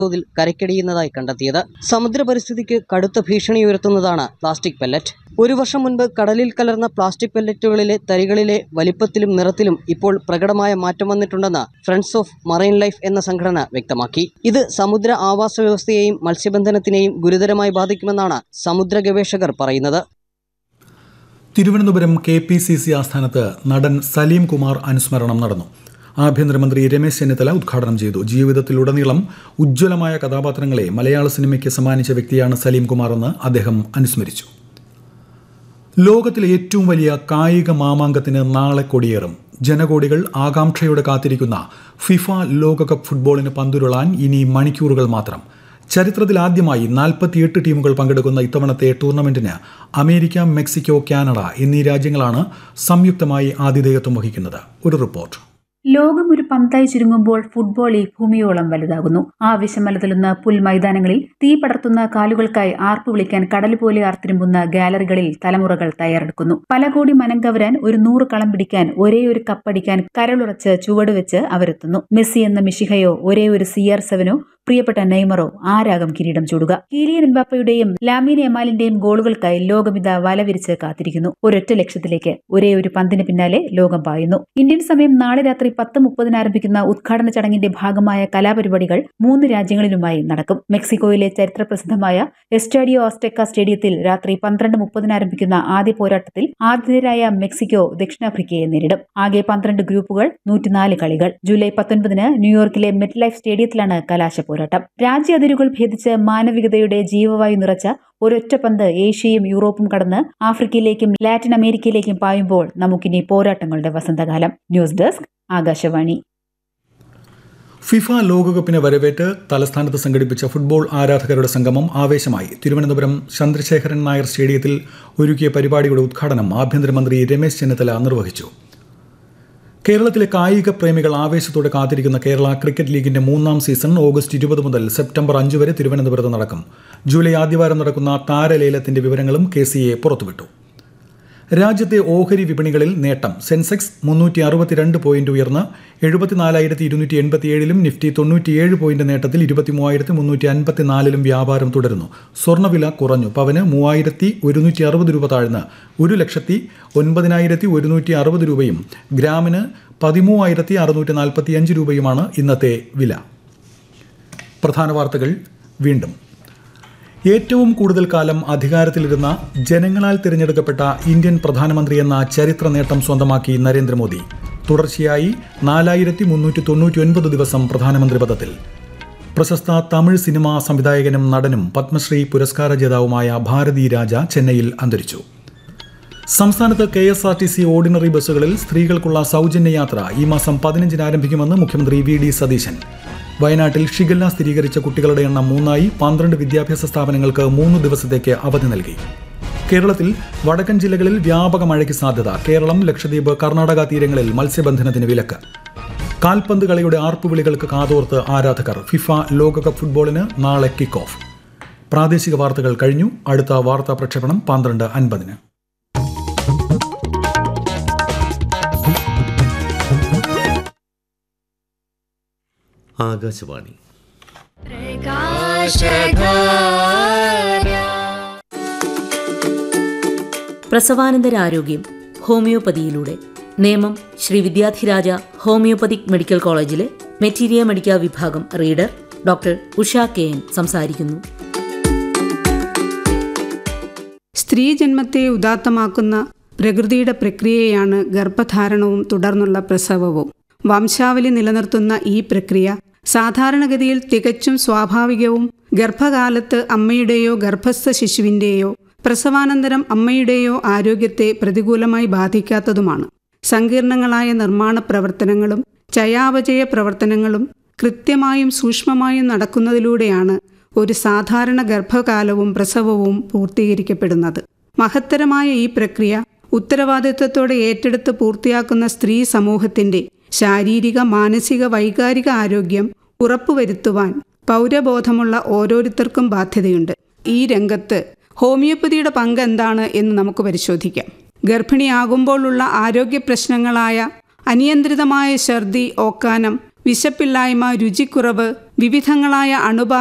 തോതിൽ കരയ്ക്കടിയുന്നതായി കണ്ടെത്തിയത് സമുദ്ര പരിസ്ഥിതിക്ക് കടുത്ത ഭീഷണി ഉയർത്തുന്നതാണ് പ്ലാസ്റ്റിക് പെല്ലറ്റ് ഒരു വർഷം മുൻപ് കടലിൽ കലർന്ന പ്ലാസ്റ്റിക് പെല്ലറ്റുകളിലെ തരികളിലെ വലിപ്പത്തിലും നിറത്തിലും ഇപ്പോൾ പ്രകടമായ മാറ്റം വന്നിട്ടുണ്ടെന്ന് ഫ്രണ്ട്സ് ഓഫ് മറൈൻ ലൈഫ് എന്ന സംഘടന വ്യക്തമാക്കി ഇത് സമുദ്ര ആവാസ വ്യവസ്ഥയെയും മത്സ്യബന്ധനത്തിനെയും ഗുരുതരമായി ബാധിക്കുമെന്നാണ് സമുദ്ര ഗവേഷകർ പറയുന്നത് Thiruvananthapuram K P C C ആസ്ഥാനത്ത് നടൻ സലീം കുമാർ അനുസ്മരണം നടന്നു ആഭ്യന്തരമന്ത്രി രമേശ് ചെന്നിത്തല ഉദ്ഘാടനം ചെയ്തു ജീവിതത്തിലുടനീളം ഉജ്ജ്വലമായ കഥാപാത്രങ്ങളെ മലയാള സിനിമയ്ക്ക് സമ്മാനിച്ച വ്യക്തിയാണ് സലീം കുമാർ എന്ന് അദ്ദേഹം അനുസ്മരിച്ചു ലോകത്തിലെ ഏറ്റവും വലിയ കായിക മാമാങ്കത്തിന് നാളെ കൊടിയേറും ജനകോടികൾ ആകാംക്ഷയോടെ കാത്തിരിക്കുന്ന ഫിഫ ലോകകപ്പ് ഫുട്ബോളിന് പന്തുരുളാൻ ഇനി മണിക്കൂറുകൾ മാത്രം ചരിത്രത്തിൽ ആദ്യമായി നാൽപ്പത്തിയെട്ട് ടീമുകൾ പങ്കെടുക്കുന്ന ഇത്തവണത്തെ ടൂർണമെന്റിന് അമേരിക്ക മെക്സിക്കോ കാനഡ എന്നീ രാജ്യങ്ങളാണ് സംയുക്തമായി ആതിഥേയത്വം വഹിക്കുന്നത് ഒരു റിപ്പോർട്ട് ലോകം ഒരു പന്തായി ചുരുങ്ങുമ്പോൾ ഫുട്ബോൾ ഈ ഭൂമിയോളം വലുതാകുന്നു ആവശ്യം മലതലുന്ന പുൽമൈതാനങ്ങളിൽ തീ പടർത്തുന്ന കാലുകൾക്കായി ആർപ്പ് വിളിക്കാൻ കടൽ പോലെ ആർത്തിരുമ്പുന്ന ഗാലറികളിൽ തലമുറകൾ തയ്യാറെടുക്കുന്നു പല കോടി മനം കവരാൻ ഒരു നൂറ് കളം പിടിക്കാൻ ഒരേ ഒരു കപ്പടിക്കാൻ കരളുറച്ച് ചുവടുവെച്ച് അവരെത്തുന്നു മെസ്സി എന്ന മിഷിഹയോ ഒരേ ഒരു സി ആർ സെവനോ പ്രിയപ്പെട്ട നെയ്മറോ ആരാകും കിരീടം ചൂടുക കീലിയൻ എംബാപ്പയുടെയും ലാമിൻ എമാലിന്റെയും ഗോളുകൾക്കായി ലോകമിത വലവിരിച്ച് കാത്തിരിക്കുന്നു ഒരൊറ്റ ലക്ഷ്യത്തിലേക്ക് ഒരേ ഒരു പന്തിന് പിന്നാലെ ലോകം പായുന്നു ഇന്ത്യൻ സമയം നാളെ രാത്രി പത്ത് മുപ്പതിന് ആരംഭിക്കുന്ന ഉദ്ഘാടന ചടങ്ങിന്റെ ഭാഗമായ കലാപരിപാടികൾ മൂന്ന് രാജ്യങ്ങളിലുമായി നടക്കും മെക്സിക്കോയിലെ ചരിത്ര പ്രസിദ്ധമായ എസ്റ്റാഡിയോ ഓസ്റ്റെക്ക സ്റ്റേഡിയത്തിൽ രാത്രി പന്ത്രണ്ട് മുപ്പതിന് ആരംഭിക്കുന്ന ആദ്യ പോരാട്ടത്തിൽ ആതിഥേയരായ മെക്സിക്കോ ദക്ഷിണാഫ്രിക്കയെ നേരിടും ആകെ പന്ത്രണ്ട് ഗ്രൂപ്പുകൾ നൂറ്റിനാല് കളികൾ ജൂലൈ പത്തൊൻപതിന് ന്യൂയോർക്കിലെ മെറ്റ് ലൈഫ് സ്റ്റേഡിയത്തിലാണ് കലാശ പോരാട്ടം രാജ്യ അതിരുകൾ ഭേദിച്ച് മാനവികതയുടെ ജീവവായു നിറച്ച ഒരൊറ്റ പന്ത് ഏഷ്യയും യൂറോപ്പും കടന്ന് ആഫ്രിക്കയിലേക്കും ലാറ്റിൻ അമേരിക്കയിലേക്കും പായുമ്പോൾ നമുക്കിനി പോരാട്ടങ്ങളുടെ വസന്തകാലം ന്യൂസ് ഡെസ്ക് ആകാശവാണി ഫിഫ ലോകകപ്പിനെ വരവേറ്റ് തലസ്ഥാനത്ത് സംഘടിപ്പിച്ച ഫുട്ബോൾ ആരാധകരുടെ സംഗമം ആവേശമായി തിരുവനന്തപുരം ചന്ദ്രശേഖരൻ നായർ സ്റ്റേഡിയത്തിൽ ഒരുക്കിയ പരിപാടിയുടെ ഉദ്ഘാടനം ആഭ്യന്തരമന്ത്രി രമേശ് ചെന്നിത്തല നിർവഹിച്ചു കേരളത്തിലെ കായിക പ്രേമികൾ ആവേശത്തോടെ കാത്തിരിക്കുന്ന കേരള ക്രിക്കറ്റ് ലീഗിന്റെ മൂന്നാം സീസൺ ഓഗസ്റ്റ് ഇരുപത് മുതൽ സെപ്റ്റംബർ അഞ്ച് വരെ തിരുവനന്തപുരത്ത് നടക്കും ജൂലൈ ആദ്യവാരം നടക്കുന്ന താരലേലത്തിന്റെ വിവരങ്ങളും കെ സി എ പുറത്തുവിട്ടു രാജ്യത്തെ ഓഹരി വിപണികളിൽ നേട്ടം സെൻസെക്സ് മുന്നൂറ്റി അറുപത്തിരണ്ട് പോയിന്റ് ഉയർന്ന് എഴുപത്തിനാലായിരത്തി ഇരുന്നൂറ്റി എൺപത്തിയേഴിലും നിഫ്റ്റി തൊണ്ണൂറ്റിയേഴ് പോയിന്റ് നേട്ടത്തിൽ ഇരുപത്തി മൂവായിരത്തി മുന്നൂറ്റി അൻപത്തിനാലിലും വ്യാപാരം തുടരുന്നു സ്വർണ്ണവില കുറഞ്ഞു പവന് മൂവായിരത്തി ഒരുന്നൂറ്റി അറുപത് രൂപ താഴ്ന്ന് ഒരു ലക്ഷത്തി ഒൻപതിനായിരത്തി ഒരുന്നൂറ്റി അറുപത് രൂപയും ഗ്രാമിന് പതിമൂവായിരത്തി അറുന്നൂറ്റി നാൽപ്പത്തിയഞ്ച് രൂപയുമാണ് ഇന്നത്തെ വില പ്രധാന വാർത്തകൾ വീണ്ടും ഏറ്റവും കൂടുതൽ കാലം അധികാരത്തിലിരുന്ന ജനങ്ങളാൽ തിരഞ്ഞെടുക്കപ്പെട്ട ഇന്ത്യൻ പ്രധാനമന്ത്രി എന്ന ചരിത്ര നേട്ടം സ്വന്തമാക്കി നരേന്ദ്രമോദി തുടർച്ചയായി നാലായിരത്തി മുന്നൂറ്റി തൊണ്ണൂറ്റി ഒൻപത് ദിവസം പ്രധാനമന്ത്രി പദത്തിൽ പ്രശസ്ത തമിഴ് സിനിമാ സംവിധായകനും നടനും പത്മശ്രീ പുരസ്കാര ജേതാവുമായ ഭാരതി രാജ ചെന്നൈയിൽ അന്തരിച്ചു സംസ്ഥാനത്ത് K S R T C ordinary ബസ്സുകളിൽ സ്ത്രീകൾക്കുള്ള സൗജന്യ യാത്ര ഈ മാസം പതിനഞ്ചിന് ആരംഭിക്കുമെന്ന് മുഖ്യമന്ത്രി വി ഡി സതീശൻ വയനാട്ടിൽ ഷിഗല്ല സ്ഥിരീകരിച്ച കുട്ടികളുടെ എണ്ണം മൂന്നായി പന്ത്രണ്ട് വിദ്യാഭ്യാസ സ്ഥാപനങ്ങൾക്ക് മൂന്ന് ദിവസത്തേക്ക് അവധി നൽകി കേരളത്തിൽ വടക്കൻ ജില്ലകളിൽ വ്യാപക മഴയ്ക്ക് സാധ്യത കേരളം ലക്ഷദ്വീപ് കർണാടക തീരങ്ങളിൽ മത്സ്യബന്ധനത്തിന് വിലക്ക് കാൽപന്ത് കളിയുടെ ആർപ്പുവിളികൾക്ക് കാതോർത്ത് ആരാധകർ ഫിഫ ലോകകപ്പ് ഫുട്ബോളിന് നാളെ കിക്ക് ഓഫ് പ്രാദേശിക വാർത്തകൾ കഴിഞ്ഞു അടുത്ത വാർത്താ പ്രക്ഷേപണം പന്ത്രണ്ട് അൻപതിന് ആകാശവാണി പ്രസവാനന്തര ആരോഗ്യം ഹോമിയോപ്പതിയിലൂടെ നിയമം ശ്രീ വിദ്യാധിരാജ ഹോമിയോപ്പതിക് മെഡിക്കൽ കോളേജിലെ മെറ്റീരിയ മെഡിക്ക വിഭാഗം reader doctor Usha K N സംസാരിക്കുന്നു സ്ത്രീജന്മത്തെ ഉദാത്തമാക്കുന്ന പ്രകൃതിയുടെ പ്രക്രിയയാണ് ഗർഭധാരണവും തുടർന്നുള്ള പ്രസവവും വംശാവലി നിലനിർത്തുന്ന ഈ പ്രക്രിയ സാധാരണഗതിയിൽ തികച്ചും സ്വാഭാവികവും ഗർഭകാലത്ത് അമ്മയുടെയോ ഗർഭസ്ഥ ശിശുവിൻ്റെയോ പ്രസവാനന്തരം അമ്മയുടെയോ ആരോഗ്യത്തെ പ്രതികൂലമായി ബാധിക്കാത്തതുമാണ് സങ്കീർണങ്ങളായ നിർമ്മാണ പ്രവർത്തനങ്ങളും ചയാപചയ പ്രവർത്തനങ്ങളും കൃത്യമായും സൂക്ഷ്മമായും നടക്കുന്നതിലൂടെയാണ് ഒരു സാധാരണ ഗർഭകാലവും പ്രസവവും പൂർത്തീകരിക്കപ്പെടുന്നത് മഹത്തരമായ ഈ പ്രക്രിയ ഉത്തരവാദിത്വത്തോടെ ഏറ്റെടുത്ത് പൂർത്തിയാക്കുന്ന സ്ത്രീ സമൂഹത്തിന്റെ ശാരീരിക മാനസിക വൈകാരിക ആരോഗ്യം ഉറപ്പുവരുത്തുവാൻ പൗരബോധമുള്ള ഓരോരുത്തർക്കും ബാധ്യതയുണ്ട് ഈ രംഗത്ത് ഹോമിയോപ്പതിയുടെ പങ്ക് എന്താണ് എന്ന് നമുക്ക് പരിശോധിക്കാം ഗർഭിണിയാകുമ്പോഴുള്ള ആരോഗ്യ പ്രശ്നങ്ങളായ അനിയന്ത്രിതമായ ഛർദി ഓക്കാനം വിശപ്പില്ലായ്മ രുചിക്കുറവ് വിവിധങ്ങളായ അണുബാധ